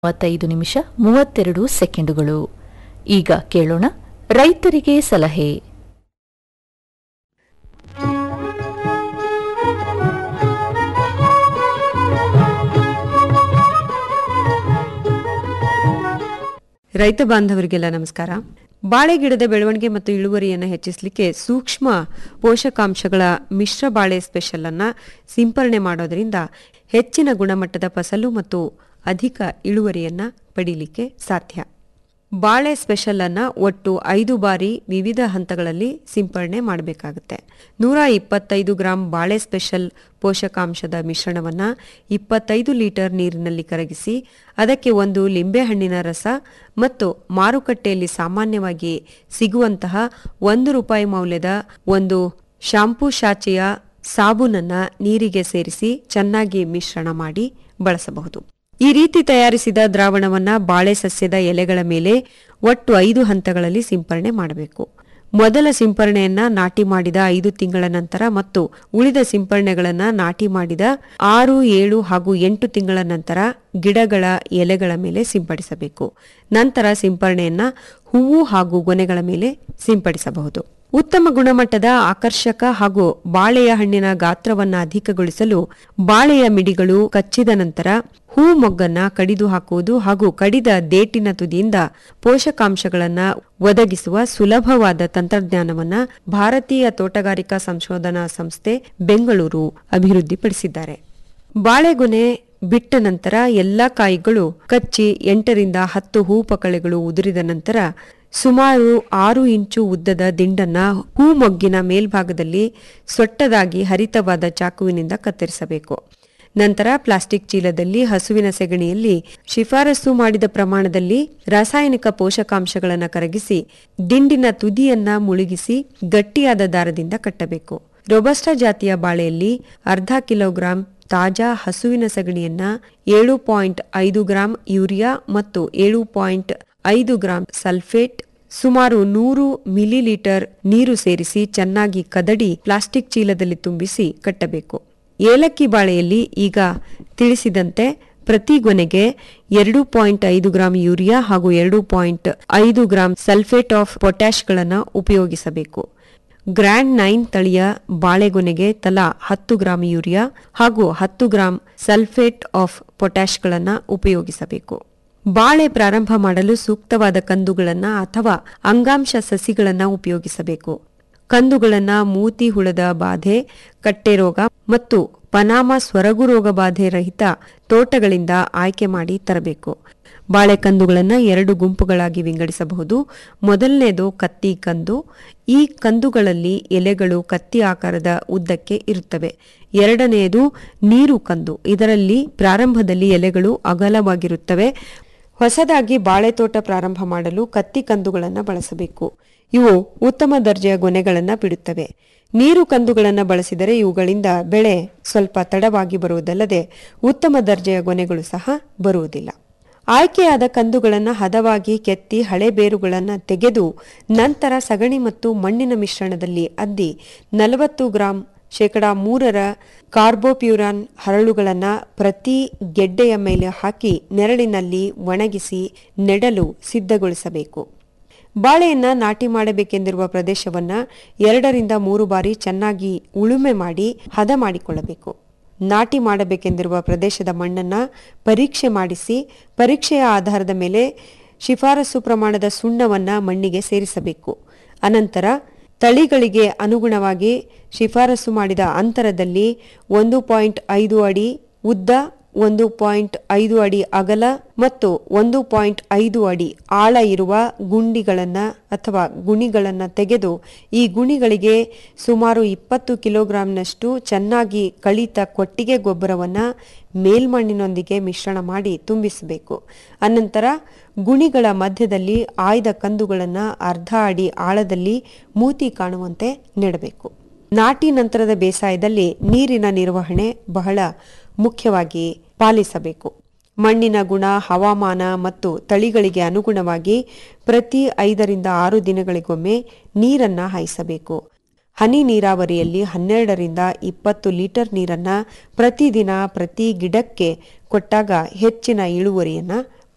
ಮೂವತ್ತೈದು ನಿಮಿಷ ಮೂವತ್ತೆರಡು ಸೆಕೆಂಡುಗಳು ಈಗ ಕೇಳೋಣ ರೈತರಿಗೆ ಸಲಹೆ ರೈತ ಬಾಂಧವರಿಗೆಲ್ಲ ನಮಸ್ಕಾರ ಬಾಳೆ ಗಿಡದ ಬೆಳವಣಿಗೆ ಮತ್ತು ಇಳುವರಿಯನ್ನು ಹೆಚ್ಚಿಸಲಿಕ್ಕೆ ಸೂಕ್ಷ್ಮ ಪೋಷಕಾಂಶಗಳ ಮಿಶ್ರ ಬಾಳೆ ಸ್ಪೆಷಲ್ ಅನ್ನ ಸಿಂಪರಣೆ ಮಾಡೋದ್ರಿಂದ ಹೆಚ್ಚಿನ ಗುಣಮಟ್ಟದ ಫಸಲು ಮತ್ತು ಅಧಿಕ ಇಳುವರಿಯನ್ನ ಪಡೀಲಿಕ್ಕೆ ಸಾಧ್ಯ ಬಾಳೆ ಸ್ಪೆಷಲ್ ಅನ್ನ ಒಟ್ಟು ಐದು ಬಾರಿ ವಿವಿಧ ಹಂತಗಳಲ್ಲಿ ಸಿಂಪರಣೆ ಮಾಡಬೇಕಾಗುತ್ತೆ ನೂರ ಇಪ್ಪತ್ತೈದು ಗ್ರಾಂ ಬಾಳೆ ಸ್ಪೆಷಲ್ ಪೋಷಕಾಂಶದ ಮಿಶ್ರಣವನ್ನ ಇಪ್ಪತ್ತೈದು ಲೀಟರ್ ನೀರಿನಲ್ಲಿ ಕರಗಿಸಿ ಅದಕ್ಕೆ ಒಂದು ಲಿಂಬೆಹಣ್ಣಿನ ರಸ ಮತ್ತು ಮಾರುಕಟ್ಟೆಯಲ್ಲಿ ಸಾಮಾನ್ಯವಾಗಿ ಸಿಗುವಂತಹ ಒಂದು ರೂಪಾಯಿ ಮೌಲ್ಯದ ಒಂದು ಶಾಂಪೂ ಶಾಚೆಯ ಸಾಬೂನನ್ನ ನೀರಿಗೆ ಸೇರಿಸಿ ಚೆನ್ನಾಗಿ ಮಿಶ್ರಣ ಮಾಡಿ ಬಳಸಬಹುದು ಈ ರೀತಿ ತಯಾರಿಸಿದ ದ್ರಾವಣವನ್ನ ಬಾಳೆ ಸಸ್ಯದ ಎಲೆಗಳ ಮೇಲೆ ಒಟ್ಟು ಐದು ಹಂತಗಳಲ್ಲಿ ಸಿಂಪರಣೆ ಮಾಡಬೇಕು ಮೊದಲ ಸಿಂಪರಣೆಯನ್ನ ನಾಟಿ ಮಾಡಿದ ಐದು ತಿಂಗಳ ನಂತರ ಮತ್ತು ಉಳಿದ ಸಿಂಪರಣೆಗಳನ್ನ ನಾಟಿ ಮಾಡಿದ ಆರು ಏಳು ಹಾಗೂ ಎಂಟು ತಿಂಗಳ ನಂತರ ಗಿಡಗಳ ಎಲೆಗಳ ಮೇಲೆ ಸಿಂಪಡಿಸಬೇಕು ನಂತರ ಸಿಂಪರಣೆಯನ್ನ ಹೂವು ಹಾಗೂ ಗೊನೆಗಳ ಮೇಲೆ ಸಿಂಪಡಿಸಬಹುದು ಉತ್ತಮ ಗುಣಮಟ್ಟದ ಆಕರ್ಷಕ ಹಾಗೂ ಬಾಳೆಯ ಹಣ್ಣಿನ ಗಾತ್ರವನ್ನ ಅಧಿಕಗೊಳಿಸಲು ಬಾಳೆಯ ಮಿಡಿಗಳು ಕಚ್ಚಿದ ನಂತರ ಹೂ ಮೊಗ್ಗನ್ನ ಕಡಿದು ಹಾಕುವುದು ಹಾಗೂ ಕಡಿದ ದೇಟಿನ ತುದಿಯಿಂದ ಪೋಷಕಾಂಶಗಳನ್ನ ಒದಗಿಸುವ ಸುಲಭವಾದ ತಂತ್ರಜ್ಞಾನವನ್ನ ಭಾರತೀಯ ತೋಟಗಾರಿಕಾ ಸಂಶೋಧನಾ ಸಂಸ್ಥೆ ಬೆಂಗಳೂರು ಅಭಿವೃದ್ಧಿಪಡಿಸಿದ್ದಾರೆ ಬಾಳೆಗೊನೆ ಬಿಟ್ಟ ನಂತರ ಎಲ್ಲಾ ಕಾಯಿಗಳು ಕಚ್ಚಿ ಎಂಟರಿಂದ ಹತ್ತು ಹೂಪಕಳೆಗಳು ಉದುರಿದ ನಂತರ ಸುಮಾರು ಆರು ಇಂಚು ಉದ್ದದ ದಿಂಡನ್ನ ಹೂ ಮೊಗ್ಗಿನ ಮೇಲ್ಭಾಗದಲ್ಲಿ ಸೊಟ್ಟದಾಗಿ ಹರಿತವಾದ ಚಾಕುವಿನಿಂದ ಕತ್ತರಿಸಬೇಕು ನಂತರ ಪ್ಲಾಸ್ಟಿಕ್ ಚೀಲದಲ್ಲಿ ಹಸುವಿನ ಸೆಗಣಿಯಲ್ಲಿ ಶಿಫಾರಸು ಮಾಡಿದ ಪ್ರಮಾಣದಲ್ಲಿ ರಾಸಾಯನಿಕ ಪೋಷಕಾಂಶಗಳನ್ನು ಕರಗಿಸಿ ದಿಂಡಿನ ತುದಿಯನ್ನ ಮುಳುಗಿಸಿ ಗಟ್ಟಿಯಾದ ದಾರದಿಂದ ಕಟ್ಟಬೇಕು ರೊಬಸ್ಟಾ ಜಾತಿಯ ಬಾಳೆಯಲ್ಲಿ ಅರ್ಧ ಕಿಲೋಗ್ರಾಂ ತಾಜಾ ಹಸುವಿನ ಸಗಣಿಯನ್ನ ಏಳು ಪಾಯಿಂಟ್ ಐದು ಗ್ರಾಂ ಯೂರಿಯಾ ಮತ್ತು ಏಳು ಪಾಯಿಂಟ್ ಐದು ಗ್ರಾಂ ಸಲ್ಫೇಟ್ ಸುಮಾರು ನೂರು ಮಿಲಿಲೀಟರ್ ನೀರು ಸೇರಿಸಿ ಚೆನ್ನಾಗಿ ಕದಡಿ ಪ್ಲಾಸ್ಟಿಕ್ ಚೀಲದಲ್ಲಿ ತುಂಬಿಸಿ ಕಟ್ಟಬೇಕು ಏಲಕ್ಕಿ ಬಾಳೆಯಲ್ಲಿ ಈಗ ತಿಳಿಸಿದಂತೆ ಪ್ರತಿ ಗೊನೆಗೆ ಎರಡು ಪಾಯಿಂಟ್ ಐದು ಗ್ರಾಂ ಯೂರಿಯಾ ಹಾಗೂ ಎರಡು ಪಾಯಿಂಟ್ ಐದು ಗ್ರಾಂ ಸಲ್ಫೇಟ್ ಆಫ್ ಪೊಟ್ಯಾಶ್ಗಳನ್ನು ಉಪಯೋಗಿಸಬೇಕು ಗ್ರ್ಯಾಂಡ್ ನೈನ್ ತಳಿಯ ಬಾಳೆಗೊನೆಗೆ ತಲಾ ಹತ್ತು ಗ್ರಾಂ ಯೂರಿಯಾ ಹಾಗೂ ಹತ್ತು ಗ್ರಾಂ ಸಲ್ಫೇಟ್ ಆಫ್ ಪೊಟ್ಯಾಶ್ಗಳನ್ನು ಉಪಯೋಗಿಸಬೇಕು ಬಾಳೆ ಪ್ರಾರಂಭ ಮಾಡಲು ಸೂಕ್ತವಾದ ಕಂದುಗಳನ್ನ ಅಥವಾ ಅಂಗಾಂಶ ಸಸಿಗಳನ್ನ ಉಪಯೋಗಿಸಬೇಕು ಕಂದುಗಳನ್ನ ಮೂತಿ ಹುಳದ ಬಾಧೆ ಕಟ್ಟೆ ರೋಗ ಮತ್ತು ಪನಾಮ ಸ್ವರಗು ರೋಗ ಬಾಧೆ ರಹಿತ ತೋಟಗಳಿಂದ ಆಯ್ಕೆ ಮಾಡಿ ತರಬೇಕು ಬಾಳೆಕಂದುಗಳನ್ನು ಎರಡು ಗುಂಪುಗಳಾಗಿ ವಿಂಗಡಿಸಬಹುದು ಮೊದಲನೇದು ಕತ್ತಿ ಕಂದು ಈ ಕಂದುಗಳಲ್ಲಿ ಎಲೆಗಳು ಕತ್ತಿ ಆಕಾರದ ಉದ್ದಕ್ಕೆ ಇರುತ್ತವೆ ಎರಡನೆಯದು ನೀರು ಕಂದು ಇದರಲ್ಲಿ ಪ್ರಾರಂಭದಲ್ಲಿ ಎಲೆಗಳು ಅಗಲವಾಗಿರುತ್ತವೆ ಹೊಸದಾಗಿ ಬಾಳೆ ತೋಟ ಪ್ರಾರಂಭ ಮಾಡಲು ಕತ್ತಿ ಕಂದುಗಳನ್ನು ಬಳಸಬೇಕು ಇವು ಉತ್ತಮ ದರ್ಜೆಯ ಗೊನೆಗಳನ್ನು ಬಿಡುತ್ತವೆ ನೀರು ಕಂದುಗಳನ್ನು ಬಳಸಿದರೆ ಇವುಗಳಿಂದ ಬೆಳೆ ಸ್ವಲ್ಪ ತಡವಾಗಿ ಬರುವುದಲ್ಲದೆ ಉತ್ತಮ ದರ್ಜೆಯ ಗೊನೆಗಳು ಸಹ ಬರುವುದಿಲ್ಲ ಆಯ್ಕೆಯಾದ ಕಂದುಗಳನ್ನು ಹದವಾಗಿ ಕೆತ್ತಿ ಹಳೆ ಬೇರುಗಳನ್ನು ತೆಗೆದು ನಂತರ ಸಗಣಿ ಮತ್ತು ಮಣ್ಣಿನ ಮಿಶ್ರಣದಲ್ಲಿ ಅದ್ದಿ ನಲವತ್ತು ಗ್ರಾಂ ಶೇಕಡ ಮೂರರ ಕಾರ್ಬೋಪ್ಯೂರಾನ್ ಹರಳುಗಳನ್ನು ಪ್ರತಿ ಗೆಡ್ಡೆಯ ಮೇಲೆ ಹಾಕಿ ನೆರಳಿನಲ್ಲಿ ಒಣಗಿಸಿ ನೆಡಲು ಸಿದ್ಧಗೊಳಿಸಬೇಕು ಬಾಳೆಯನ್ನ ನಾಟಿ ಮಾಡಬೇಕೆಂದಿರುವ ಪ್ರದೇಶವನ್ನ ಎರಡರಿಂದ ಮೂರು ಬಾರಿ ಚೆನ್ನಾಗಿ ಉಳುಮೆ ಮಾಡಿ ಹದ ಮಾಡಿಕೊಳ್ಳಬೇಕು ನಾಟಿ ಮಾಡಬೇಕೆಂದಿರುವ ಪ್ರದೇಶದ ಮಣ್ಣನ್ನ ಪರೀಕ್ಷೆ ಮಾಡಿಸಿ ಪರೀಕ್ಷೆಯ ಆಧಾರದ ಮೇಲೆ ಶಿಫಾರಸು ಪ್ರಮಾಣದ ಸುಣ್ಣವನ್ನ ಮಣ್ಣಿಗೆ ಸೇರಿಸಬೇಕು ಅನಂತರ ತಳಿಗಳಿಗೆ ಅನುಗುಣವಾಗಿ ಶಿಫಾರಸು ಮಾಡಿದ ಅಂತರದಲ್ಲಿ ಒಂದು ಪಾಯಿಂಟ್ ಐದು ಅಡಿ ಉದ್ದ ಒಂದು ಪಾಯಿಂಟ್ ಐದು ಅಡಿ ಅಗಲ ಮತ್ತು ಒಂದು ಪಾಯಿಂಟ್ ಐದು ಅಡಿ ಆಳ ಇರುವ ಗುಂಡಿಗಳನ್ನ ಅಥವಾ ಗುಣಿಗಳನ್ನ ತೆಗೆದು ಈ ಗುಣಿಗಳಿಗೆ ಸುಮಾರು ಇಪ್ಪತ್ತು ಕಿಲೋಗ್ರಾಂನಷ್ಟು ಚೆನ್ನಾಗಿ ಕಳಿತ ಕೊಟ್ಟಿಗೆ ಗೊಬ್ಬರವನ್ನ ಮೇಲ್ಮಣ್ಣಿನೊಂದಿಗೆ ಮಿಶ್ರಣ ಮಾಡಿ ತುಂಬಿಸಬೇಕು ಅನಂತರ ಗುಣಿಗಳ ಮಧ್ಯದಲ್ಲಿ ಆಯ್ದ ಕಂದುಗಳನ್ನ ಅರ್ಧ ಅಡಿ ಆಳದಲ್ಲಿ ಮೂತಿ ಕಾಣುವಂತೆ ನೆಡಬೇಕು ನಾಟಿ ನಂತರದ ಬೇಸಾಯದಲ್ಲಿ ನೀರಿನ ನಿರ್ವಹಣೆ ಬಹಳ ಮುಖ್ಯವಾಗಿ ಪಾಲಿಸಬೇಕು ಮಣ್ಣಿನ ಗುಣ ಹವಾಮಾನ ಮತ್ತು ತಳಿಗಳಿಗೆ ಅನುಗುಣವಾಗಿ ಪ್ರತಿ ಐದರಿಂದ ಆರು ದಿನಗಳಿಗೊಮ್ಮೆ ನೀರನ್ನ ಹಾಯಿಸಬೇಕು ಹನಿ ನೀರಾವರಿಯಲ್ಲಿ ಹನ್ನೆರಡರಿಂದ ಇಪ್ಪತ್ತು ಲೀಟರ್ ನೀರನ್ನ ಪ್ರತಿದಿನ ಪ್ರತಿ ಗಿಡಕ್ಕೆ ಕೊಟ್ಟಾಗ ಹೆಚ್ಚಿನ ಇಳುವರಿಯನ್ನ